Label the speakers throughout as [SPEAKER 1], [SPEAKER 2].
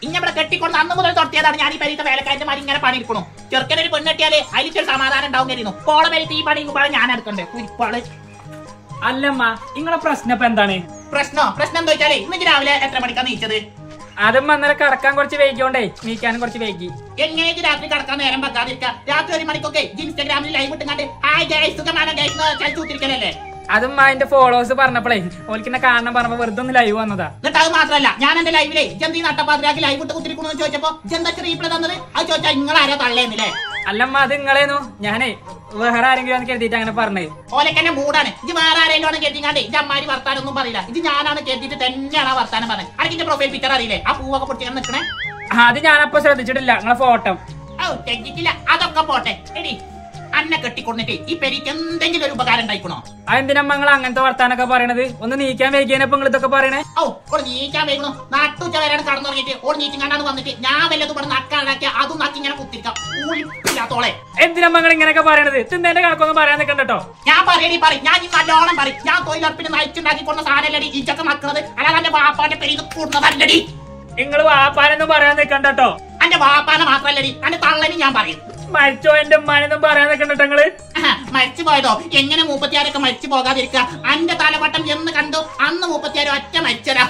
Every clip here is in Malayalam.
[SPEAKER 1] ഇങ്ങനെ കെട്ടിക്കൊണ്ട് അന്ന് മുതൽ തൊട്ടിയതാണ് ഞാൻ ഈ പെരീത്തെ വേലക്കാരന്റെ മാറി ഇങ്ങനെ പണിയെടുക്കണു ചെറുക്കനൊരു പെണ്ണെട്ടിയാല് അതിലൊരു സമാധാനം ഉണ്ടാവും കരുന്നു കോള പെരീത്ത് ഈ പണി ഞാൻ എടുക്കണ്ടേ കുരിപ്പാള്
[SPEAKER 2] അല്ലമ്മ നിങ്ങളെ പ്രശ്നം ഇപ്പൊ എന്താണ്
[SPEAKER 1] പ്രശ്നോ പ്രശ്നം എന്താ വെച്ചാലേ ഇന്ന് രാവിലെ എത്ര മണിക്കാ നീച്ചത്
[SPEAKER 2] അതും അന്നേരം കടക്കാൻ കുറച്ച് വൈകിയോണ്ടേ നീക്കാനും കുറച്ച് വൈകി
[SPEAKER 1] എങ്ങനെ ഇത് രാത്രി കിടക്കാൻ നേരം വെക്കാതിരിക്കുക രാത്രി ഒരു മണിക്കൊക്കെ ഇൻസ്റ്റാഗ്രാമിൽ ലൈവ് ഇട്ടുങ്ങാണ്ട് ഹായ് ഗൈസ് സുഖമാണ് ഗൈസ് ചലിച്ചുത്തിരിക്കലല്ലേ
[SPEAKER 2] അതും അതിന്റെ ഫോളോവേഴ്സ് പറഞ്ഞപ്പോഴേ ഓൽക്ക് എന്നെ കാണാൻ പറഞ്ഞപ്പോ വെറുതെ ഒന്ന് ലൈവ് വന്നതാ
[SPEAKER 1] എന്നിട്ട് അത് മാത്രമല്ല ഞാൻ എന്റെ ലൈവിലെ ജന്തി നട്ടപ്പാതിരാക്കി ലൈവ് ഇട്ട് കുത്തിരിക്കണമെന്ന് ചോദിച്ചപ്പോ ജന്ത റീപ്ലൈ തന്നത് അത് ചോദിച്ചാൽ നിങ്ങളാരാ തള്ളേന്നില്ലേ
[SPEAKER 2] അല്ലമ്മ അത് നിങ്ങളേന്നു ഞാനേ വേറെ ആരെങ്കിലും എന്ന് കരുതിയിട്ട് അങ്ങനെ പറഞ്ഞത്
[SPEAKER 1] ഓലക്കന്നെ മൂടാണ് ഇത് വേറെ ആരെങ്കിലും ആണ് കേട്ടിങ്ങാണ്ട് ഇത് അമ്മാരി വർത്താനൊന്നും പറയില്ല ഇത് ഞാനാണ് കേട്ടിട്ട് തന്നെയാണ് ആ വർത്താനം പറഞ്ഞത് അനക്കിന്റെ പ്രൊഫൈൽ പിക്ചർ അറിയില്ലേ ആ പൂവൊക്കെ പൊട്ടിക്കാൻ നിൽക്കണേ
[SPEAKER 2] ആ, അത് ഞാനപ്പോ ശ്രദ്ധിച്ചിട്ടില്ല നിങ്ങളെ ഫോട്ടോ
[SPEAKER 1] ഔ തെറ്റിക്കില്ല അതൊക്കെ പോട്ടെ എടി അന്നെ കെട്ടിക്കൊണ്ടിട്ട് ഈ പെരിക്ക് എന്തെങ്കിലും ഒരു ഉപകാരം ഉണ്ടായിക്കണോ
[SPEAKER 2] അതെന്തിനമ്മ നിങ്ങൾ അങ്ങനത്തെ വർത്താനൊക്കെ പറയണത് ഒന്ന് നീക്കാൻ വൈകിയപ്പോ നിങ്ങൾ ഇതൊക്കെ പറയണേ
[SPEAKER 1] ഔ ഓൾ നീക്കാൻ വേഗണോ നാട്ടുച്ച വരെയാണ് കടന്നുറങ്ങിയിട്ട് ഓൾ നീച്ചും കണ്ടാണ് വന്നിട്ട് ഞാൻ വല്ലതും ഇവിടെ നക്കാണ്ടാക്കിയ അതും നക്കി ഇങ്ങനെ കുത്തിരിക്കാം ഊളിപ്പില്ലാത്തോളെ
[SPEAKER 2] എന്തിനമ്മ നിങ്ങൾ ഇങ്ങനെയൊക്കെ പറയണത് തിന്നേന്റെ കണക്കൊന്നും പറയാൻ നിൽക്കണ്ടോ
[SPEAKER 1] ഞാൻ പറയടി പറയും ഞാൻ ഈ നല്ലോണം പറയും ഞാൻ തൊഴിലുറപ്പിന് നയിച്ചുണ്ടാക്കി കൊടുത്ത സാധനല്ലടി ഈച്ചൊക്കെ നക്കുന്നത് അല്ലാതെ എന്റെ വാപ്പാന്റെ പെരിന്ന് കൂടുന്നതല്ലടി
[SPEAKER 2] നിങ്ങൾ വാപ്പാനൊന്നും പറയാൻ നിൽക്കണ്ടോ
[SPEAKER 1] എന്റെ വാപ്പാനെ മാത്രല്ലടി എന്റെ തള്ളനും ഞാൻ പറയും
[SPEAKER 2] മരിച്ചോ എന്റെ ഉമ്മാനൊന്നും പറയാൻ നിൽക്കണ്ടോ നിങ്ങള്
[SPEAKER 1] ആഹാ, മരിച്ചു പോയതോ എങ്ങനെ മൂപ്പത്തിയാരൊക്കെ മരിച്ചു പോകാതിരിക്കുക അന്റെ തലവട്ടം എന്ന് കണ്ടു അന്ന് മൂപ്പത്തിയാര് ഒറ്റ മരിച്ചതാ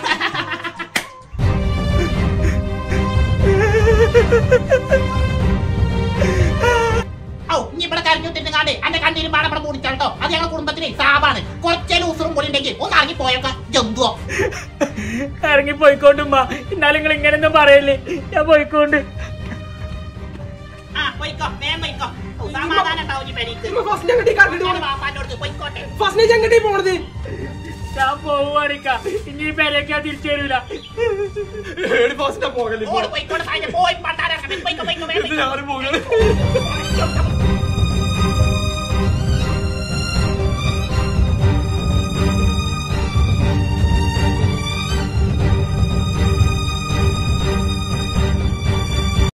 [SPEAKER 1] ഔ ഇനി ഇവിടെ കരഞ്ഞു തിന്നുകാണ്ട് എന്റെ കണ്ണീരും പാടപ്പടം മൂടിച്ചാട്ടോ അത് ഞങ്ങളുടെ കുടുംബത്തിന് സാപാണ് കുറച്ചേലും ഉസുറും കൂടി ഉണ്ടെങ്കിൽ ഒന്ന് ഇറങ്ങി പോയൊക്കെ ജന്തുവോ
[SPEAKER 2] ഇറങ്ങി പോയിക്കോണ്ടുമ്മ എന്നാലും നിങ്ങൾ ഇങ്ങനെയൊന്നും പറയല്ലേ ഞാൻ പോയിക്കോണ്ട്
[SPEAKER 1] ആ പോയിക്കോ വേഗം പോയിക്കോ ഔ, സമാധാനം ഉണ്ടാവും ഈ പെരീക്ക്
[SPEAKER 3] ഫസ്റ്റ് ഞങ്ങട്ടി കണ്ടിട്ട്
[SPEAKER 1] ഞാൻ വാപ്പാന്റെ അടുത്ത് പോയിക്കോട്ടെ
[SPEAKER 3] ഫസ്റ്റ് ഞങ്ങട്ടി പോണത്
[SPEAKER 2] ഞാൻ പോവാണിക്ക ഇനി പേരേക്കാ തിരിച്ചു വരൂല
[SPEAKER 3] ഏടി ഫസ്റ്റ് പോകല്ലേ
[SPEAKER 1] ഓട് പോയിക്കോട്ടെ സായിനെ പോയി പണ്ടാരം പോയിക്കോ പോയിക്കോ വേഗം പോയിക്കോ.
[SPEAKER 3] ഞാനും പോകണം